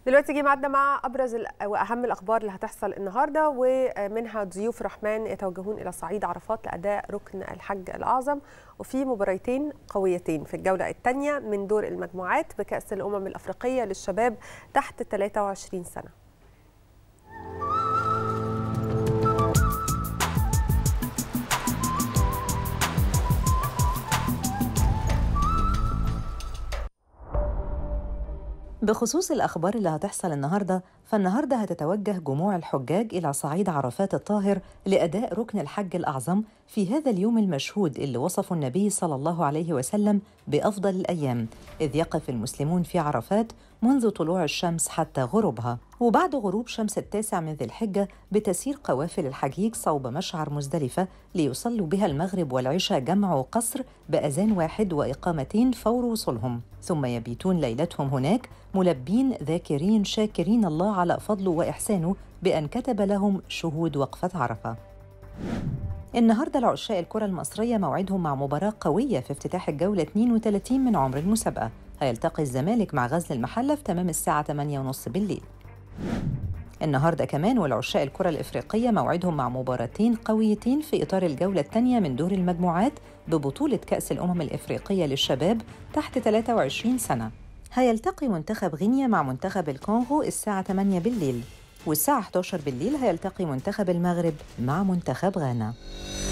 دلوقتي جه ميعادنا مع ابرز واهم الاخبار اللي هتحصل النهارده ومنها ضيوف رحمن يتوجهون الى صعيد عرفات لاداء ركن الحج الاعظم وفي مباريتين قويتين في الجوله الثانيه من دور المجموعات بكاس الامم الافريقيه للشباب تحت 23 سنه بخصوص الأخبار اللي هتحصل النهاردة فالنهاردة هتتوجه جموع الحجاج إلى صعيد عرفات الطاهر لأداء ركن الحج الأعظم في هذا اليوم المشهود اللي وصفه النبي صلى الله عليه وسلم بأفضل الأيام إذ يقف المسلمون في عرفات منذ طلوع الشمس حتى غروبها وبعد غروب شمس التاسع من ذي الحجة بتسير قوافل الحجيج صوب مشعر مزدلفة ليصلوا بها المغرب والعشاء جمع وقصر بأذان واحد وإقامتين فور وصولهم ثم يبيتون ليلتهم هناك ملبين ذاكرين شاكرين الله على فضله وإحسانه بأن كتب لهم شهود وقفة عرفة النهارده العشاء الكرة المصرية موعدهم مع مباراة قوية في افتتاح الجولة 32 من عمر المسابقة هيلتقي الزمالك مع غزل المحلة في تمام الساعة 8:30 بالليل النهارده كمان والعشاء الكرة الإفريقية موعدهم مع مباراتين قويتين في إطار الجولة الثانية من دور المجموعات ببطولة كأس الأمم الإفريقية للشباب تحت 23 سنة هيلتقي منتخب غينيا مع منتخب الكونغو الساعة 8 بالليل والساعة 11 بالليل هيلتقي منتخب المغرب مع منتخب غانا